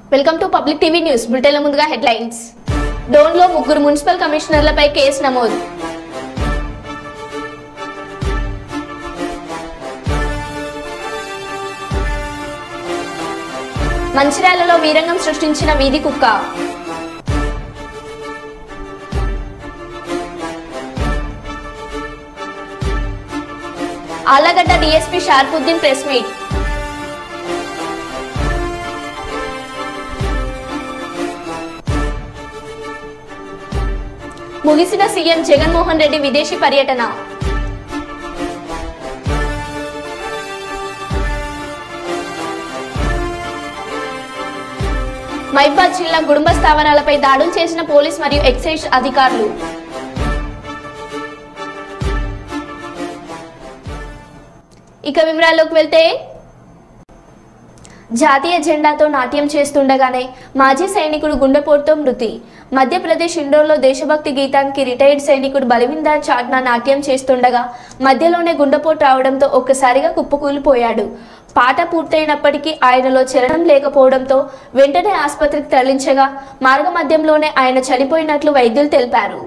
Welcome to public TV news బులెటిన్ల ముందుగా headlines డోన్లో ముగ్గురు మున్సిపల్ కమిషనర్లపై కేసు నమోదు మంచిర్యాలలో వీరంగం సృష్టించిన వీధి కుక్క Allagadda DSP Sharfuddin press meet ముగిసిన సీఎం జగన్మోహన్ రెడ్డి విదేశీ పర్యటన మైబాద్ జిల్లా కుటుంబ స్థావరాలపై దాడులు చేసిన పోలీస్ మరియు ఎక్సైజ్ అధికారులు ఇక వివరాల్లోకి వెళ్తే జాతీయ జెండాతో నాట్యం చేస్తుండగానే మాజీ సైనికుడు గుండెపోటుతో మృతి మధ్యప్రదేశ్ ఇండోర్లో దేశభక్తి గీతానికి రిటైర్డ్ సైనికుడు బలవిందర్ చాట్నా నాట్యం చేస్తుండగా మధ్యలోనే గుండెపోటు రావడంతో ఒక్కసారిగా కుప్పకూలిపోయాడు పాట పూర్తయినప్పటికీ ఆయనలో చలనం లేకపోవడంతో వెంటనే ఆసుపత్రికి తరలించగా మార్గమధ్యంలోనే ఆయన చనిపోయినట్లు వైద్యులు తెలిపారు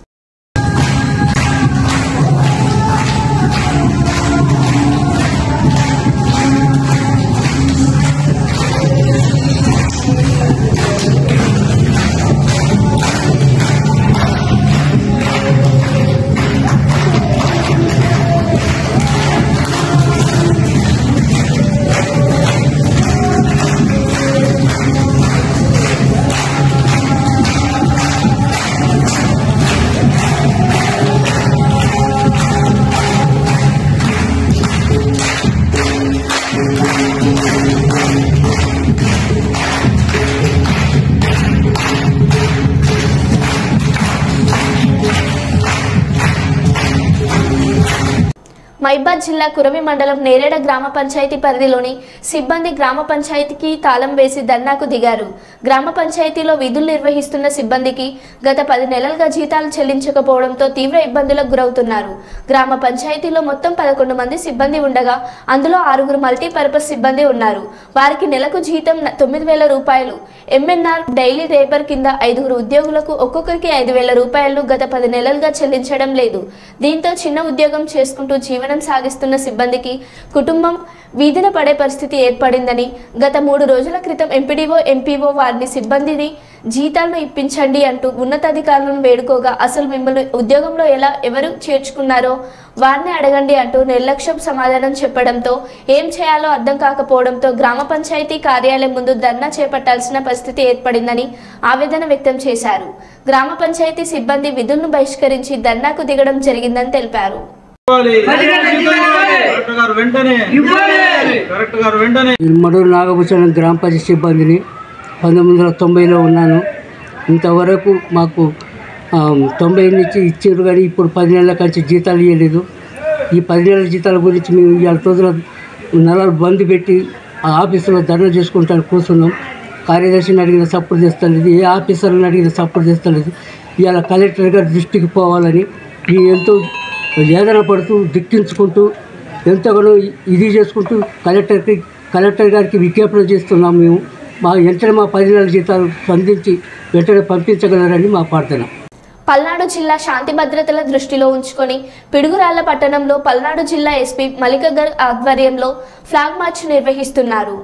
మైబాద్ జిల్లా కురవి మండలం నేరేడ గ్రామ పంచాయతీ పరిధిలోని సిబ్బంది గ్రామ పంచాయతీకి తాళం వేసి ధర్నాకు దిగారు గ్రామ పంచాయతీలో విధులు నిర్వహిస్తున్న సిబ్బందికి గత పది నెలలుగా జీతాలు చెల్లించకపోవడంతో తీవ్ర ఇబ్బందులకు గురవుతున్నారు గ్రామ పంచాయతీలో మొత్తం పదకొండు మంది సిబ్బంది ఉండగా అందులో ఆరుగురు మల్టీపర్పస్ సిబ్బంది ఉన్నారు వారికి నెలకు జీతం న- తొమ్మిది వేల రూపాయలు ఎంఎన్ఆర్ డైలీ లేబర్ కింద ఐదుగురు ఉద్యోగులకు ఒక్కొక్కరికి ఐదు వేల రూపాయలు గత పది నెలలుగా చెల్లించడం లేదు దీంతో చిన్న ఉద్యోగం చేసుకుంటూ జీవనం సాగిస్తున్న సిబ్బందికి కుటుంబం వీధిన పడే పరిస్థితి ఏర్పడిందని గత మూడు రోజుల క్రితం ఎంపీడీఓ ఎంపీఓ వారిని సిబ్బందిని జీతాలను ఇప్పించండి అంటూ ఉన్నతాధికారులను వేడుకోగా అసలు మిమ్మల్ని ఉద్యోగంలో ఎలా ఎవరు చేర్చుకున్నారో వారిని అడగండి అంటూ నిర్లక్ష్యం సమాధానం చెప్పడంతో ఏం చేయాలో అర్థం కాకపోవడంతో గ్రామ పంచాయతీ కార్యాలయం ముందు ధర్నా చేపట్టాల్సిన పరిస్థితి ఏర్పడిందని ఆవేదన వ్యక్తం చేశారు గ్రామ పంచాయతీ సిబ్బంది విధులను బహిష్కరించి ధర్నాకు దిగడం జరిగిందని తెలిపారు ఇవ్వాలి. కలెక్టర్ గారు వెంటనే కలెక్టర్ గారు వెంటనే మడూరు నాగభూషణం గ్రామ పంచాయతీ సిబ్బందిని పంతొమ్మిది వందల తొంభైలో ఉన్నాను ఇంతవరకు మాకు ఆ, తొంభై నుంచి ఇచ్చారు కానీ ఇప్పుడు పది నెలల కంచి జీతాలు ఇవ్వలేదు ఈ పది నెలల జీతాల గురించి మేము ఇవాళ రోజుల నెలలు బంద్ పెట్టి ఆ ఆఫీసులో ధర్నా చేసుకుంటాను కూర్చున్నాం కార్యదర్శిని అడిగిన సపోర్ట్ చేస్తలేదు ఏ ఆఫీసర్ని అడిగిన సపోర్ట్ చేస్తలేదు ఇవాళ కలెక్టర్ గారి దృష్టికి పోవాలని ఈ ఎంతో వేదన పడుతూ దిక్కించుకుంటూ ఎంతగానో ఇది చేసుకుంటూ కలెక్టర్కి కలెక్టర్ గారికి విజ్ఞాపన చేస్తున్నాం మేము మా వెంటనే మా పది నెలల జీతాలు స్పందించి వెంటనే పంపించగలరని మా ప్రార్థన పల్నాడు జిల్లా శాంతి భద్రతల దృష్టిలో ఉంచుకొని పిడుగురాళ్ల పట్టణంలో పల్నాడు జిల్లా ఎస్పీ మలికగర్ ఆధ్వర్యంలో ఫ్లాగ్ మార్చ్ నిర్వహిస్తున్నారు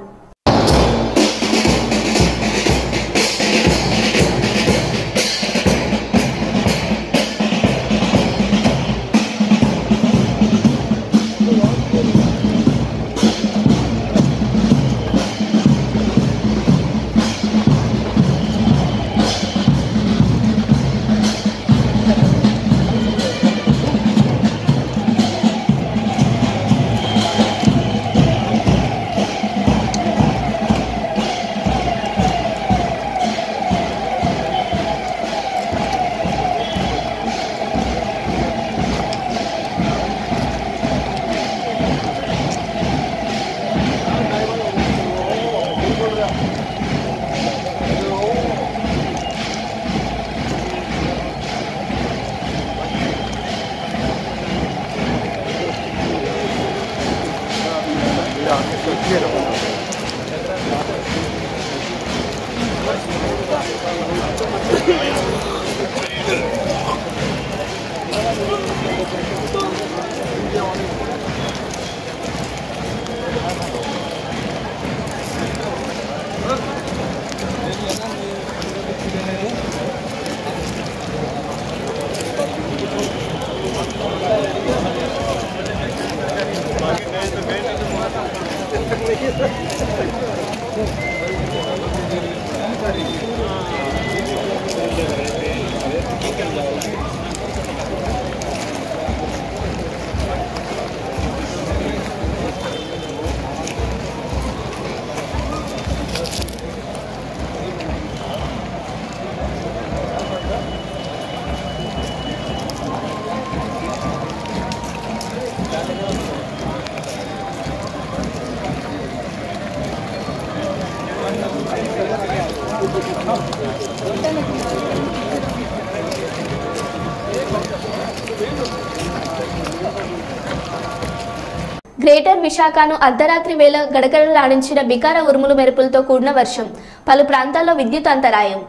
గ్రేటర్ విశాఖను అర్ధరాత్రి వేళ గడగడలాడించిన బికార ఉరుములు మెరుపులతో కూడిన వర్షం పలు ప్రాంతాల్లో విద్యుత్ అంతరాయం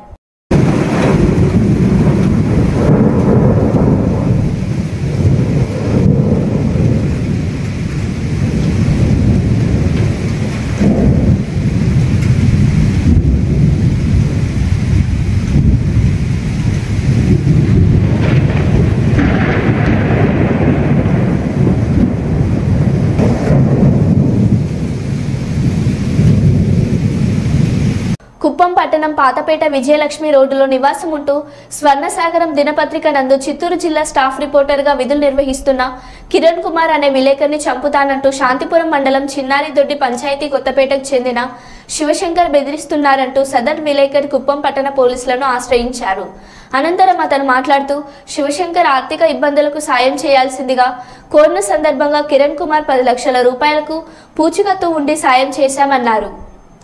కుప్పం పట్టణం పాతపేట విజయలక్ష్మి రోడ్డులో నివాసం ఉంటూ స్వర్ణసాగరం దినపత్రిక నందు చిత్తూరు జిల్లా స్టాఫ్ రిపోర్టర్గా విధులు నిర్వహిస్తున్న కిరణ్ కుమార్ అనే విలేకరిని చంపుతానంటూ శాంతిపురం మండలం చిన్నారిదొడ్డి పంచాయతీ కొత్తపేటకు చెందిన శివశంకర్ బెదిరిస్తున్నారంటూ సదర్ విలేకరి కుప్పం పట్టణ పోలీసులను ఆశ్రయించారు అనంతరం అతను మాట్లాడుతూ శివశంకర్ ఆర్థిక ఇబ్బందులకు సాయం చేయాల్సిందిగా కోరిన సందర్భంగా కిరణ్ కుమార్ పది లక్షల రూపాయలకు పూచికత్తు ఉండి సాయం చేశామన్నారు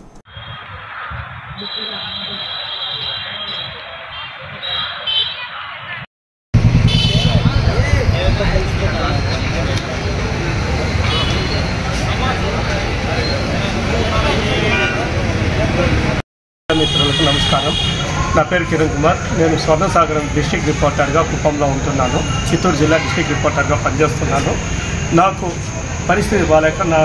మిత్రులకు నమస్కారం నా పేరు కిరణ్ కుమార్ నేను స్వర్ణసాగరం డిస్టిక్ రిపోర్టర్గా కుప్పంలో ఉంటున్నాను చిత్తూరు జిల్లా డిస్టిక్ రిపోర్టర్గా పనిచేస్తున్నాను నాకు పరిస్థితి బాగాలేక నా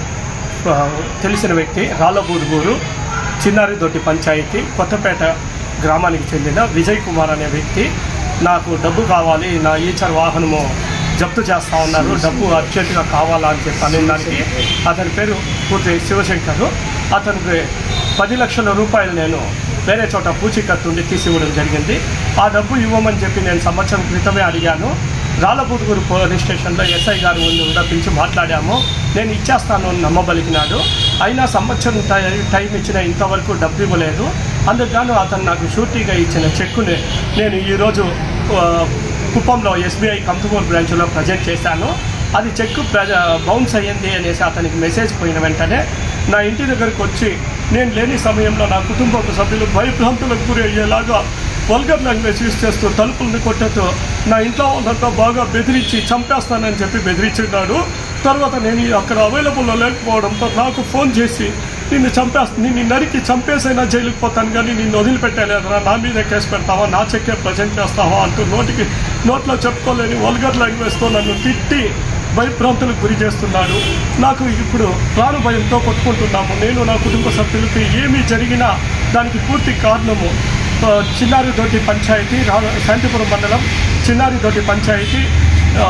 ఆ, తెలిసిన వ్యక్తి రాళ్ళబూదుగూరు చిన్నారిదొడ్డి పంచాయతీ కొత్తపేట గ్రామానికి చెందిన విజయ్ కుమార్ అనే వ్యక్తి నాకు డబ్బు కావాలి నా ఈచర్ వాహనము జప్తు చేస్తా ఉన్నారు డబ్బు అర్జెంటుగా కావాలా అని చెప్పి అనే దానికి అతని పేరు పూర్తి శివశంకర్ అతనికి పది లక్షల రూపాయలు నేను వేరే చోట పూచీకత్తు ఉండి తీసి ఇవ్వడం జరిగింది ఆ డబ్బు ఇవ్వమని చెప్పి నేను సంవత్సరం క్రితమే అడిగాను రాళ్ళపూదుగురు పోలీస్ స్టేషన్లో ఎస్ఐ గారు ముందు కూడా పిలిచి మాట్లాడాము నేను ఇచ్చేస్తాను అని నమ్మబలికినాడు అయినా సంవత్సరం టై- టైం ఇచ్చిన ఇంతవరకు డబ్బు ఇవ్వలేదు అందుకు అతను నాకు షూరిటీగా ఇచ్చిన చెక్కుని నేను ఈరోజు ఆ, కుప్పంలో ఎస్బీఐ కంతుమూరు బ్రాంచ్లో ప్రజెంట్ చేశాను అది చెక్ ప్రజ బౌన్స్ అయ్యింది అనేసి అతనికి మెసేజ్ పోయిన వెంటనే నా ఇంటి దగ్గరకు వచ్చి నేను లేని సమయంలో నా కుటుంబ సభ్యులు భయభ్రాంతులకు గురి అయ్యేలాగా వల్గర్ లాంగ్వేజ్ యూస్ చేస్తూ తలుపుల్ని కొట్టేస్తూ నా ఇంట్లో వాళ్ళంతా బాగా బెదిరించి చంపేస్తానని చెప్పి బెదిరించున్నాడు తర్వాత నేను అక్కడ అవైలబుల్లో లేకపోవడంతో నాకు ఫోన్ చేసి నిన్ను చంపేస్తా నిన్ను నరికి చంపేసైనా జైలుకి పోతాను కానీ నిన్ను వదిలిపెట్టలేదురా నా మీద కేసు పెడతావా నా చెక్కే ప్రజెంట్ చేస్తావా అంటూ నోటికి నోట్లో చెప్పుకోలేని వల్గర్ లాంగ్వేజ్తో నన్ను తిట్టి భయభ్రాంతులకు గురి చేస్తున్నాడు నాకు ఇప్పుడు ప్రాణ భయంతో కొట్టుకుంటున్నాము నేను నా కుటుంబ సభ్యులకి ఏమీ జరిగినా దానికి పూర్తి కారణము ఆ, చిన్నారిదొడ్డి పంచాయతీ రా శాంతిపురం మండలం చిన్నారిదొడ్డి పంచాయతీ ఆ,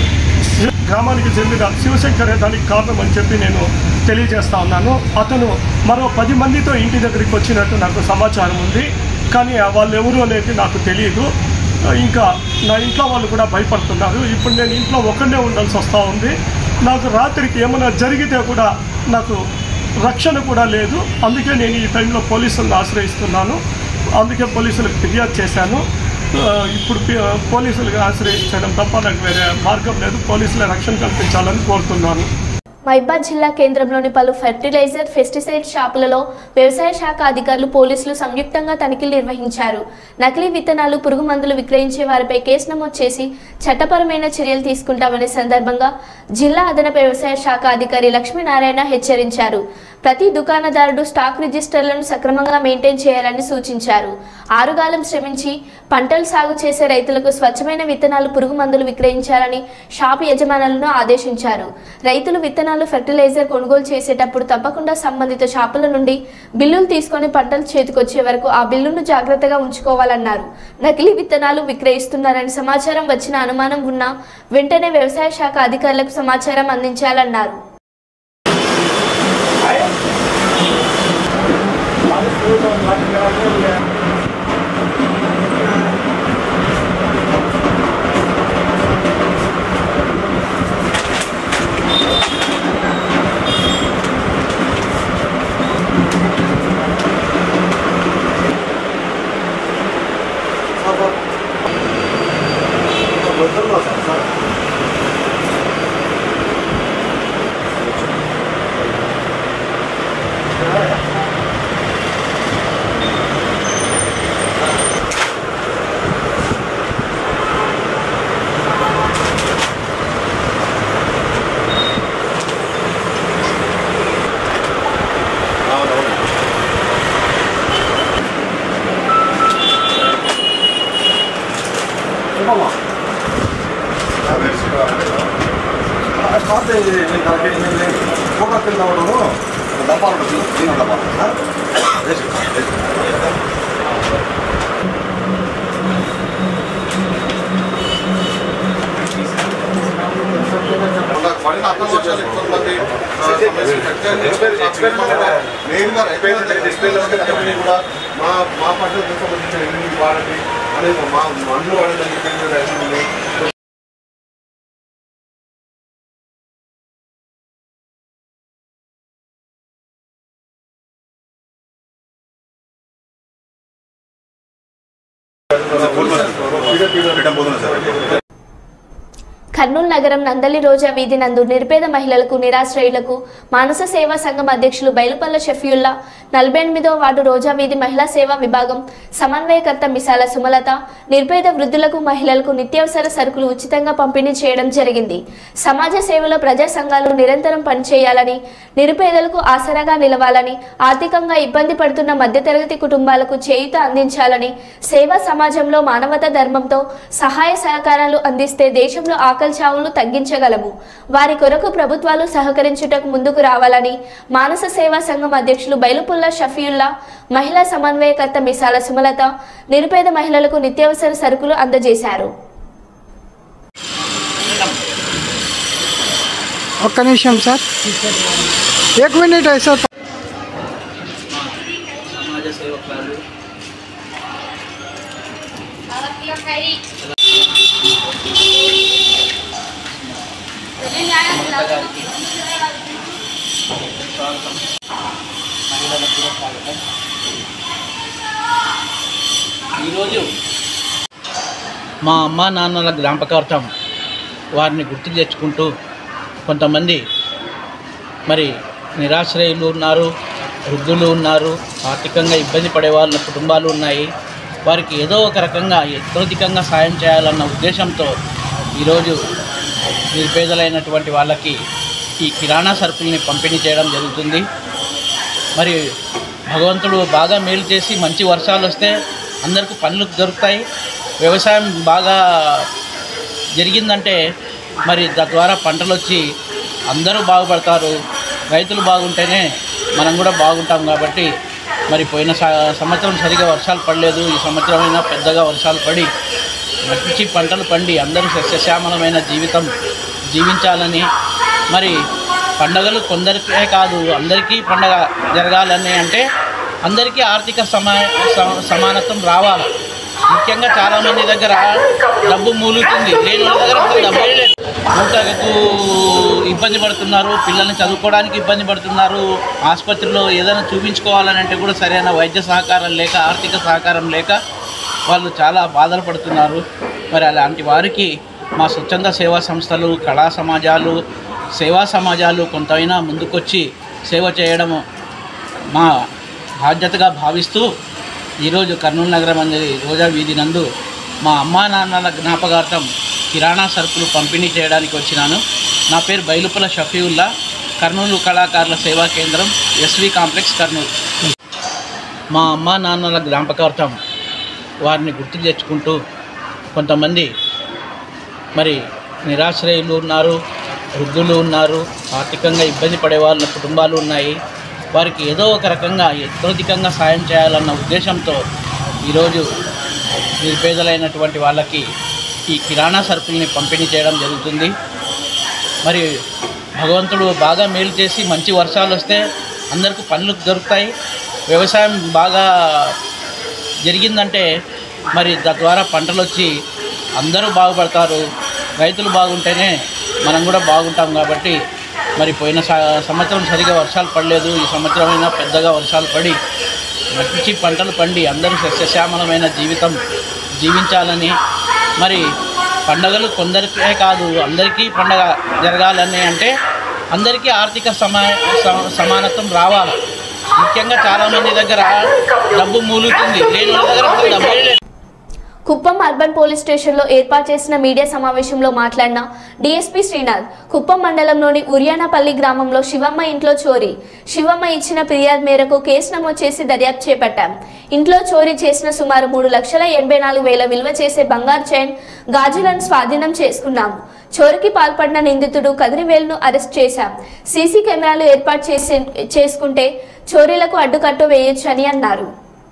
శి- గ్రామానికి చెందిన శివశంకరే దానికి కారణం అని చెప్పి నేను తెలియజేస్తా ఉన్నాను అతను మరో పది మందితో ఇంటి దగ్గరికి వచ్చినట్టు నాకు సమాచారం ఉంది కానీ వాళ్ళు ఎవరు అనేది నాకు తెలియదు ఇంకా నా ఇంట్లో వాళ్ళు కూడా భయపడుతున్నారు ఇప్పుడు నేను ఇంట్లో ఒక్కడే ఉండాల్సి వస్తూ ఉంది నాకు రాత్రికి ఏమైనా జరిగితే కూడా నాకు రక్షణ కూడా లేదు అందుకే నేను ఈ టైంలో పోలీసులను ఆశ్రయిస్తున్నాను అందుకే పోలీసులకు ఫిర్యాదు చేశాను ఆ, ఇప్పుడు పి- పోలీసులకు ఆశ్రయించడం తప్ప నాకు వేరే మార్గం లేదు పోలీసుల రక్షణ కల్పించాలని కోరుతున్నాను మైబాద్ జిల్లా కేంద్రంలోని పలు ఫెర్టిలైజర్ పెస్టిసైడ్ షాపులలో వ్యవసాయ శాఖ అధికారులు పోలీసులు సంయుక్తంగా తనిఖీలు నిర్వహించారు నకిలీ విత్తనాలు పురుగు మందులు విక్రయించే వారిపై కేసు నమోదు చేసి చట్టపరమైన చర్యలు తీసుకుంటామనే సందర్భంగా జిల్లా అదనపు వ్యవసాయ శాఖ అధికారి లక్ష్మీనారాయణ హెచ్చరించారు ప్రతి దుకాణదారుడు స్టాక్ రిజిస్టర్లను సక్రమంగా మెయింటైన్ చేయాలని సూచించారు ఆరుగాలం శ్రమించి పంటలు సాగు చేసే రైతులకు స్వచ్ఛమైన విత్తనాలు పురుగు మందులు విక్రయించాలని షాపు యజమానులను ఆదేశించారు రైతులు విత్తనాలు ఫెర్టిలైజర్ కొనుగోలు చేసేటప్పుడు తప్పకుండా సంబంధిత షాపుల నుండి బిల్లులు తీసుకొని పంటలు చేతికొచ్చే వరకు ఆ బిల్లును జాగ్రత్తగా ఉంచుకోవాలన్నారు నకిలీ విత్తనాలు విక్రయిస్తున్నారని సమాచారం వచ్చిన అనుమానం ఉన్నా వెంటనే వ్యవసాయ శాఖ అధికారులకు సమాచారం అందించాలన్నారు అంటే నేను దానికి నేను ఫోటో కింద అవడము డబ్బాలు ఉంటుంది చిన్న డబ్బాలు సార్ వేసి వేసి. నాకు పడిన అర్థం వచ్చాలి కొంతమంది మెయిన్గా డిస్ప్లేలో కూడా మా మా పంటలకు సంబంధించిన ఎన్ని వాడండి అనేది మా మందులు వాడండి అని చెప్పి రైతులు కర్నూలు నగరం నందలి రోజా వీధి నందు నిరుపేద మహిళలకు నిరాశ్రయులకు మానస సేవా సంఘం అధ్యక్షులు బైలుపల్ల షఫీయుల్లా నలభై ఎనిమిదవ వార్డు రోజా వీధి మహిళా సేవా విభాగం సమన్వయకర్త మిసాల సుమలత నిరుపేద వృద్ధులకు మహిళలకు నిత్యావసర సరుకులు ఉచితంగా పంపిణీ చేయడం జరిగింది సమాజ సేవలో ప్రజా సంఘాలు నిరంతరం పనిచేయాలని నిరుపేదలకు ఆసరాగా నిలవాలని ఆర్థికంగా ఇబ్బంది పడుతున్న మధ్యతరగతి కుటుంబాలకు చేయూత అందించాలని సేవా సమాజంలో మానవతా ధర్మంతో సహాయ సహకారాలు అందిస్తే దేశంలో ఆకలి చావులు తగ్గించగలము వారి కొరకు ప్రభుత్వాలు సహకరించుటకు ముందుకు రావాలని మానస సేవా సంఘం అధ్యక్షులు బైలుపుల్లా షఫీయుల్లా మహిళా సమన్వయకర్త మిసాల సుమలత నిరుపేద మహిళలకు నిత్యావసర సరుకులు అందజేశారు ఒక్క నిమిషం సార్ एक मिनिट है सर సమాజ సేవకులు మమత గారికి స్వాగతం మహిళలకు కూడా స్వాగతం ఈరోజు మా అమ్మా నాన్నల జ్ఞాపకార్థం వారిని గుర్తు తెచ్చుకుంటూ కొంతమంది మరి నిరాశ్రయులు ఉన్నారు వృద్ధులు ఉన్నారు ఆర్థికంగా ఇబ్బంది పడే వాళ్ళ కుటుంబాలు ఉన్నాయి వారికి ఏదో ఒక రకంగా యథోధికంగా సాయం చేయాలన్న ఉద్దేశంతో ఈరోజు నిరుపేదలైనటువంటి వాళ్ళకి ఈ కిరాణా సరుకుల్ని పంపిణీ చేయడం జరుగుతుంది మరి భగవంతుడు బాగా మేలు చేసి మంచి వర్షాలు వస్తే అందరికీ పనులు దొరుకుతాయి వ్యవసాయం బాగా జరిగిందంటే మరి తద్వారా పంటలు వచ్చి అందరూ బాగుపడతారు రైతులు బాగుంటేనే మనం కూడా బాగుంటాం కాబట్టి మరి పోయిన స- సంవత్సరం సరిగా వర్షాలు పడలేదు ఈ సంవత్సరమైనా పెద్దగా వర్షాలు పడి మంచి పంటలు పండి అందరూ సస్యశ్యామలమైన జీవితం జీవించాలని మరి పండగలు కొందరికే కాదు అందరికీ పండగ జరగాలని అంటే అందరికీ ఆర్థిక సమా సమ- సమానత్వం రావాలి ముఖ్యంగా చాలామంది దగ్గర డబ్బు మూలుగుతుంది లేని వాళ్ళ దగ్గర అసలు డబ్బే లేదు ఊటకు ఇబ్బంది పడుతున్నారు పిల్లల్ని చదువుకోవడానికి ఇబ్బంది పడుతున్నారు ఆసుపత్రిలో ఏదైనా చూపించుకోవాలని అంటే కూడా సరైన వైద్య సహకారం లేక ఆర్థిక సహకారం లేక వాళ్ళు చాలా బాధలు పడుతున్నారు మరి అలాంటి వారికి మా స్వచ్ఛంద సేవా సంస్థలు కళా సమాజాలు సేవా సమాజాలు కొంతైనా ముందుకొచ్చి సేవ చేయడము మా బాధ్యతగా భావిస్తూ ఈరోజు కర్నూలు నగరం అనేది రోజా వీధి నందు మా అమ్మా నాన్నల జ్ఞాపకార్థం కిరాణా సరుకులు పంపిణీ చేయడానికి వచ్చినాను నా పేరు బైలుపుల షఫీవుల్లా కర్నూలు కళాకారుల సేవా కేంద్రం ఎస్వి కాంప్లెక్స్ కర్నూలు మా అమ్మా నాన్నల జ్ఞాపకార్థం వారిని గుర్తు తెచ్చుకుంటూ కొంతమంది మరి నిరాశ్రయులు ఉన్నారు వృద్ధులు ఉన్నారు ఆర్థికంగా ఇబ్బంది పడే వాళ్ళ కుటుంబాలు ఉన్నాయి వారికి ఏదో ఒక రకంగా యథోధికంగా సాయం చేయాలన్న ఉద్దేశంతో ఈరోజు నిరుపేదలైనటువంటి వాళ్ళకి ఈ కిరాణా సరుకుల్ని పంపిణీ చేయడం జరుగుతుంది మరి భగవంతుడు బాగా మేలు చేసి మంచి వర్షాలు వస్తే అందరికీ పనులు దొరుకుతాయి వ్యవసాయం బాగా జరిగిందంటే మరి తద్వారా పంటలు వచ్చి అందరూ బాగుపడతారు రైతులు బాగుంటేనే మనం కూడా బాగుంటాం కాబట్టి మరి పోయిన స- సంవత్సరం సరిగా వర్షాలు పడలేదు ఈ సంవత్సరమైనా పెద్దగా వర్షాలు పడి మంచి పంటలు పండి అందరూ సస్యశ్యామలమైన జీవితం జీవించాలని మరి పండగలు కొందరికే కాదు అందరికీ పండగ జరగాలని అంటే అందరికీ ఆర్థిక సమా సమ- సమానత్వం రావాలి ముఖ్యంగా చాలామంది దగ్గర డబ్బు మూలుగుతుంది లేని వాళ్ళ దగ్గర అసలు డబ్బే లేదు కుప్పం అర్బన్ పోలీస్ స్టేషన్లో ఏర్పాటు చేసిన మీడియా సమావేశంలో మాట్లాడిన డీఎస్పీ శ్రీనాథ్ కుప్పం మండలంలోని ఉర్యానపల్లి గ్రామంలో శివమ్మ ఇంట్లో చోరీ శివమ్మ ఇచ్చిన ఫిర్యాదు మేరకు కేసు నమోదు చేసి దర్యాప్తు చేపట్టాం ఇంట్లో చోరీ చేసిన సుమారు మూడు లక్షల ఎనభై నాలుగు వేల విలువ చేసే బంగారు చైన్ గాజులను స్వాధీనం చేసుకున్నాం చోరికి పాల్పడిన నిందితుడు కదిరివేలును అరెస్ట్ చేశాం సీసీ కెమెరాలు ఏర్పాటు చేసి చేసుకుంటే చోరీలకు అడ్డుకట్టు వేయొచ్చని అన్నారు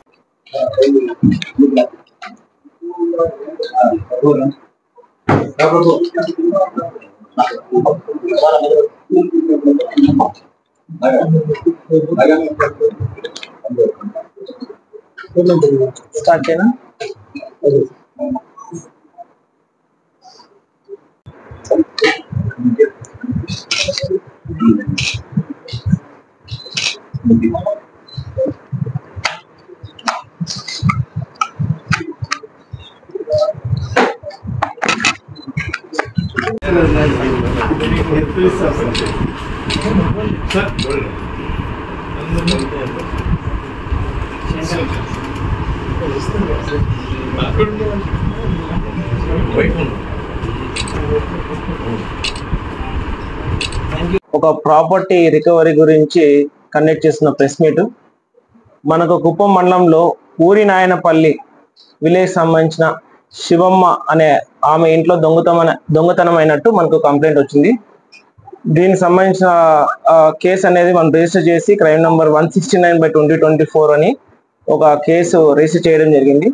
ఒక ప్రాపర్టీ రికవరీ గురించి కండక్ట్ చేస్తున్న ప్రెస్ మీట్ మనకు కుప్పం మండలంలో ఊరి నాయనపల్లి విలేజ్ సంబంధించిన శివమ్మ అనే ఆమె ఇంట్లో దొంగతనం దొంగతనం అయినట్టు మనకు కంప్లైంట్ వచ్చింది దీనికి సంబంధించిన కేసు అనేది మనం రిజిస్టర్ చేసి crime number one sixty nine by twenty twenty four అని ఒక కేసు రిజిస్టర్ చేయడం జరిగింది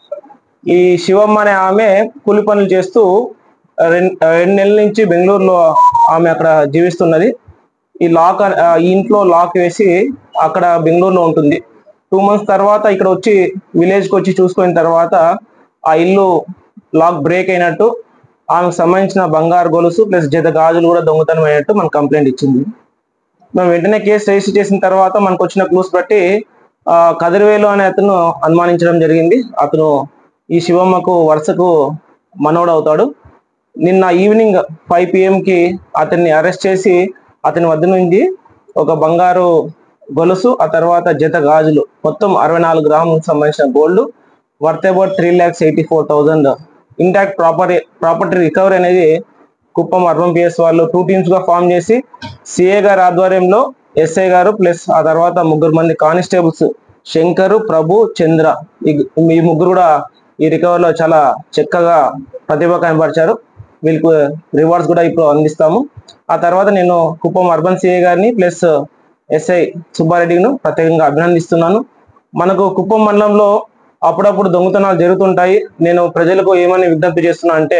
ఈ శివమ్మ అనే ఆమె కూలి పనులు చేస్తూ రెండు రెండు నెలల నుంచి బెంగళూరులో ఆమె అక్కడ జీవిస్తున్నది ఈ లాక్ అనే- ఆ, ఈ ఇంట్లో లాక్ వేసి అక్కడ బెంగళూరులో ఉంటుంది టూ మంత్స్ తర్వాత ఇక్కడ వచ్చి విలేజ్కి వచ్చి చూసుకున్న తర్వాత ఆ ఇల్లు లాక్ బ్రేక్ అయినట్టు ఆమెకు సంబంధించిన బంగారు గొలుసు ప్లస్ జత గాజులు కూడా దొంగతనం అయినట్టు మనకు కంప్లైంట్ ఇచ్చింది మేము వెంటనే కేసు రిజిస్టర్ చేసిన తర్వాత మనకు వచ్చిన క్లూస్ బట్టి ఆ, కదిరివేలు అనే అతను అనుమానించడం జరిగింది అతను ఈ శివమ్మకు వరుసకు మనోడు అవుతాడు నిన్న ఈవినింగ్ ఫైవ్ కి అతన్ని అరెస్ట్ చేసి అతని వద్ద నుంచి ఒక బంగారు గొలుసు ఆ తర్వాత జత గాజులు మొత్తం అరవై నాలుగు గ్రాములకు సంబంధించిన gold worth about three lakhs eighty four thousand intact property property recovery అనేది కుప్పం అర్బన్ పిఎస్ వాళ్ళు టూ టీమ్స్ గా ఫామ్ చేసి సిఏ గారి ఆధ్వర్యంలో ఎస్ఐ గారు ప్లస్ ఆ తర్వాత ముగ్గురు మంది కానిస్టేబుల్స్ శంకరు ప్రభు చంద్ర ఈ ఈ ముగ్గురు కూడా ఈ రికవరీలో చాలా చక్కగా ప్రతిభ కనబరిచారు వీళ్ళకు రివార్డ్స్ కూడా ఇప్పుడు అందిస్తాము ఆ తర్వాత నేను కుప్పం అర్బన్ సిఏ గారిని ప్లస్ ఎస్ఐ సుబ్బారెడ్డిను ప్రత్యేకంగా అభినందిస్తున్నాను మనకు కుప్పం మండలంలో అప్పుడప్పుడు దొంగతనాలు జరుగుతుంటాయి నేను ప్రజలకు ఏమని విజ్ఞప్తి చేస్తున్నా అంటే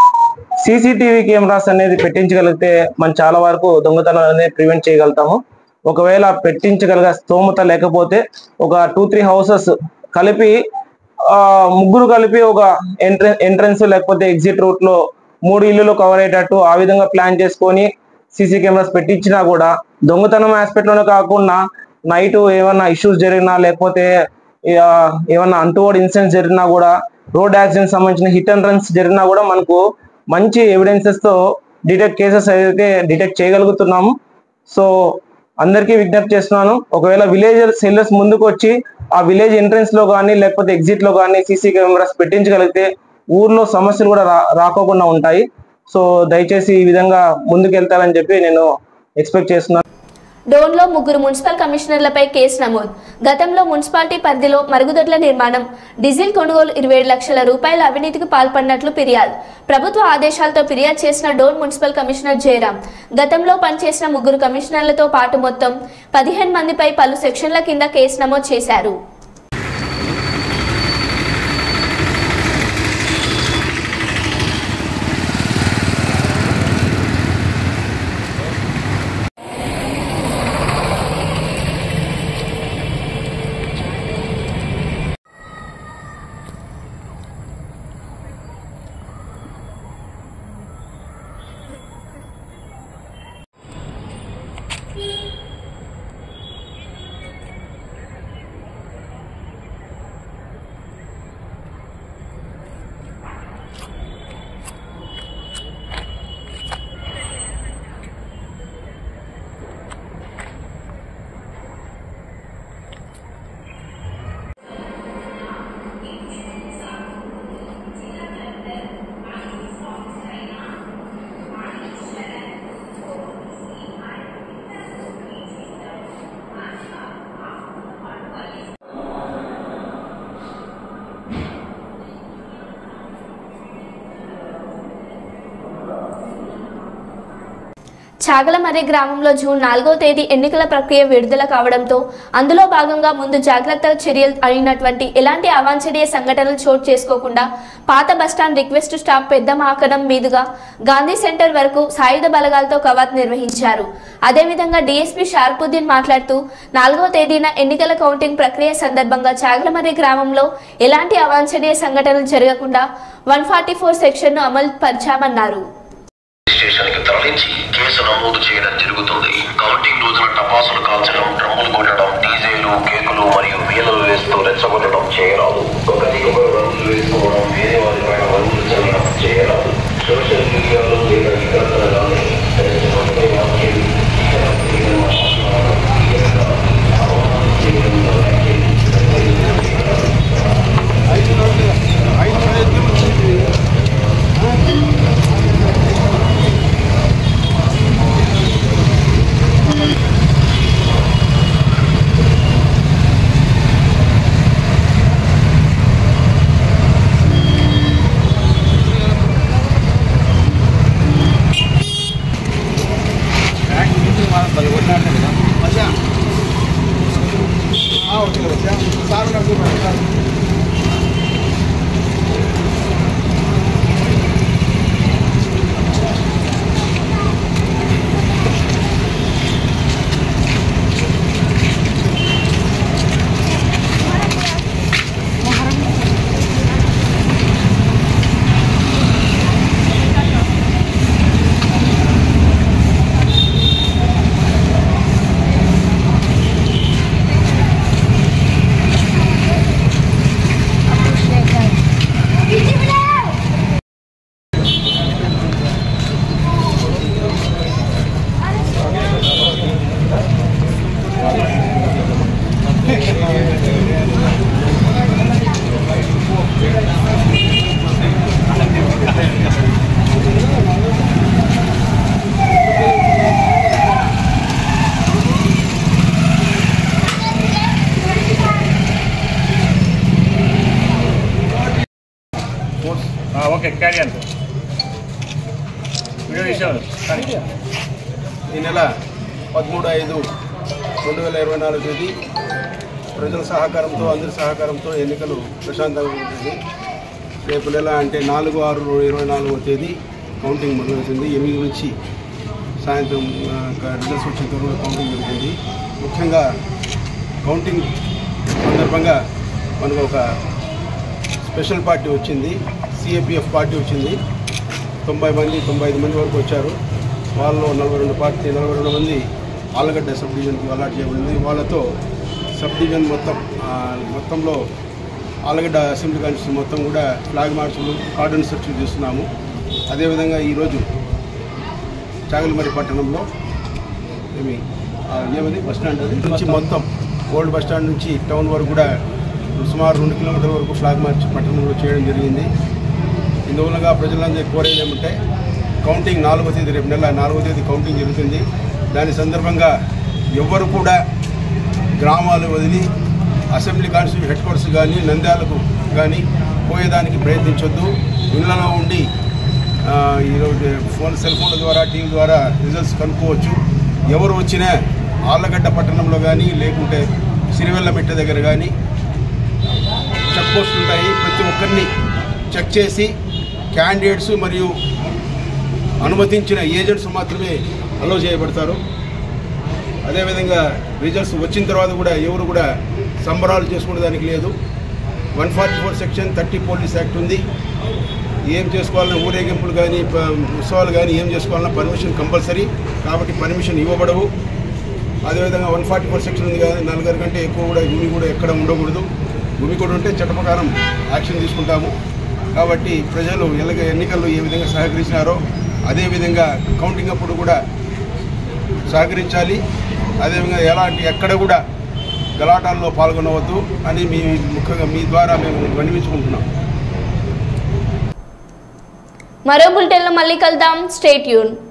సీసీటీవీ కెమెరాస్ అనేది పెట్టించగలిగితే మనం చాలా వరకు దొంగతనాలు అనేది ప్రివెంట్ చేయగలుగుతాము ఒకవేళ పెట్టించగలిగే స్తోమత లేకపోతే ఒక టూ త్రీ హౌసెస్ కలిపి ఆ ముగ్గురు కలిపి ఒక ఎంట్రెన్ ఎంట్రన్స్ లేకపోతే ఎగ్జిట్ రూట్ లో మూడు ఇల్లులు కవర్ అయ్యేటట్టు ఆ విధంగా ప్లాన్ చేసుకొని సీసీ కెమెరాస్ పెట్టించినా కూడా దొంగతనం ఆస్పెక్ట్ లోనే కాకుండా నైట్ ఏమన్నా ఇష్యూస్ జరిగినా లేకపోతే ఆ, ఏమన్నా అంటువర్డ్ ఇన్సిడెంట్స్ జరిగినా కూడా రోడ్ యాక్సిడెంట్ సంబంధించిన హిట్ అండ్ రన్స్ జరిగినా కూడా మనకు మంచి ఎవిడెన్సెస్ తో డిటెక్ట్ కేసెస్ అయితే డిటెక్ట్ చేయగలుగుతున్నాము సో అందరికీ విజ్ఞప్తి చేస్తున్నాను ఒకవేళ విలేజ్ సెల్లర్స్ ముందుకు వచ్చి ఆ విలేజ్ ఎంట్రన్స్ లో కానీ లేకపోతే ఎగ్జిట్ లో కానీ సీసీ కెమెరాస్ పెట్టించగలిగితే ఊర్లో సమస్యలు కూడా రా రాకోకుండా ఉంటాయి సో దయచేసి ఈ విధంగా ముందుకు వెళ్తారని చెప్పి నేను ఎక్స్పెక్ట్ చేస్తున్నాను డోన్లో ముగ్గురు మున్సిపల్ కమిషనర్లపై కేసు నమోదు గతంలో మున్సిపాలిటీ పరిధిలో మరుగుదొడ్ల నిర్మాణం డీజిల్ కొనుగోలు ఇరవై ఏడు లక్షల రూపాయల అవినీతికి పాల్పడినట్లు ఫిర్యాదు ప్రభుత్వ ఆదేశాలతో ఫిర్యాదు చేసిన డోన్ మున్సిపల్ కమిషనర్ జయరాం గతంలో పనిచేసిన ముగ్గురు కమిషనర్లతో పాటు మొత్తం పదిహేను మందిపై పలు సెక్షన్ల కింద కేసు నమోదు చేశారు చాగలమర్రి గ్రామంలో జూన్ నాలుగో తేదీ ఎన్నికల ప్రక్రియ విడుదల కావడంతో అందులో భాగంగా ముందు జాగ్రత్త చర్యలు అయినటువంటి ఎలాంటి అవాంఛనీయ సంఘటనలు చోటు చేసుకోకుండా పాత బస్టాండ్ రిక్వెస్ట్ స్టాప్ పెద్ద మాకడం మీదుగా గాంధీ సెంటర్ వరకు సాయుధ బలగాలతో కవాత్ నిర్వహించారు అదేవిధంగా డీఎస్పీ షార్పుద్దీన్ మాట్లాడుతూ నాలుగో తేదీన ఎన్నికల కౌంటింగ్ ప్రక్రియ సందర్భంగా చాగలమర్రి గ్రామంలో ఎలాంటి అవాంఛనీయ సంఘటనలు జరగకుండా వన్ ఫార్టీ ఫోర్ సెక్షన్ను అమలు పరిచామన్నారు స్టేషన్ కి తరలించి కేసు నమోదు చేయడం జరుగుతుంది కౌంటింగ్ రోజున టపాసులు కాల్చడం డ్రమ్ములు కొట్టడం డీజేలు కేకులు మరియు వీలలు వేస్తూ రెచ్చగొట్టడం చేయరాదు ఒకరికి ఒకరు రంగులు వేసుకోవడం వేరే వారి పైన రంగులు చల్లడం చేయరాదు సోషల్ మీడియాలో లేదా ఇతరత్ర కానీ రెచ్చగొట్టే వ్యాఖ్యలు ఓకే క్యారీ అంత వీడియో విషయం ఈ నెల పదమూడు ఐదు రెండు వేల ఇరవై నాలుగు తేదీ ప్రజల సహకారంతో అందరి సహకారంతో ఎన్నికలు ప్రశాంతంగా ఉంటుంది రేపు నెల అంటే నాలుగు ఆరు ఇరవై నాలుగవ తేదీ కౌంటింగ్ మొదలవుతుంది ఎనిమిది నుంచి సాయంత్రం ఆ, రిజల్ట్స్ వచ్చిన తర్వాత కౌంటింగ్ జరుగుతుంది ముఖ్యంగా కౌంటింగ్ సందర్భంగా మనకు ఒక స్పెషల్ పార్టీ వచ్చింది సిఏపిఎఫ్ పార్టీ వచ్చింది తొంభై మంది తొంభై ఐదు మంది వరకు వచ్చారు వాళ్ళలో నలభై రెండు పార్టీ నలభై రెండు మంది ఆలగడ్డ సబ్ డివిజన్కి అలాట్ చేయబడింది వాళ్ళతో సబ్ డివిజన్ మొత్తం ఆ, మొత్తంలో ఆలగడ్డ అసెంబ్లీ కాన్స్టిట్యూషన్ మొత్తం కూడా ఫ్లాగ్ మార్చులు కార్డన్ సెర్చ్ చేస్తున్నాము అదేవిధంగా ఈరోజు చాగలమరి పట్టణంలో ఏమి ఆ, ఏమది బస్ స్టాండ్ అది నుంచి మొత్తం ఓల్డ్ బస్ స్టాండ్ నుంచి టౌన్ వరకు కూడా సుమారు రెండు కిలోమీటర్ల వరకు ఫ్లాగ్ మార్చ్ పట్టణంలో చేయడం జరిగింది ఇందువలనగా ప్రజలందరూ కోరేది ఏమంటే కౌంటింగ్ నాలుగో తేదీ రేపు నెల నాలుగో తేదీ కౌంటింగ్ జరుగుతుంది దాని సందర్భంగా ఎవ్వరు కూడా గ్రామాలు వదిలి అసెంబ్లీ కాన్స్టిట్యూషన్ హెడ్ క్వార్టర్స్ కానీ నంద్యాలకు కానీ పోయేదానికి ప్రయత్నించొద్దు ఇళ్లలో ఉండి ఆ, ఈరోజు ఫోన్ సెల్ ఫోన్ల ద్వారా టీవీ ద్వారా రిజల్ట్స్ కనుక్కోవచ్చు ఎవరు వచ్చినా ఆళ్ళగడ్డ పట్టణంలో కానీ లేకుంటే సిరివెల్లమెట్ట దగ్గర కానీ చెక్ పోస్టులు ఉంటాయి ప్రతి ఒక్కరిని చెక్ చేసి క్యాండిడేట్స్ మరియు అనుమతించిన ఏజెంట్స్ మాత్రమే అలో చేయబడతారు అదేవిధంగా రిజల్ట్స్ వచ్చిన తర్వాత కూడా ఎవరు కూడా సంబరాలు చేసుకునే దానికి లేదు one forty four section thirty police act ఉంది ఏం చేసుకోవాలన్నా ఊరేగింపులు కానీ ప- ఉత్సవాలు కానీ ఏం చేసుకోవాలన్నా పర్మిషన్ కంపల్సరీ కాబట్టి పర్మిషన్ ఇవ్వబడవు అదేవిధంగా వన్ ఫార్టీ ఫోర్ సెక్షన్ ఉంది కానీ నలుగురు కంటే ఎక్కువ కూడా భూమి కూడా ఎక్కడ ఉండకూడదు భూమి కూడా ఉంటే చట్ట ప్రకారం యాక్షన్ తీసుకుంటాము కాబట్టి ప్రజలు ఎలాగ ఎన్నికల్లో ఏ విధంగా సహకరించినారో అదేవిధంగా కౌంటింగ్ అప్పుడు కూడా సహకరించాలి అదేవిధంగా ఎలాంటి ఎక్కడ కూడా గలాటాల్లో పాల్గొనవద్దు అని మీ ముఖ్యంగా మీ ద్వారా మేము విన్నవించుకుంటున్నాం మరో బులెటిన్లో మళ్ళీ కలుద్దాం స్టేట్ యూన్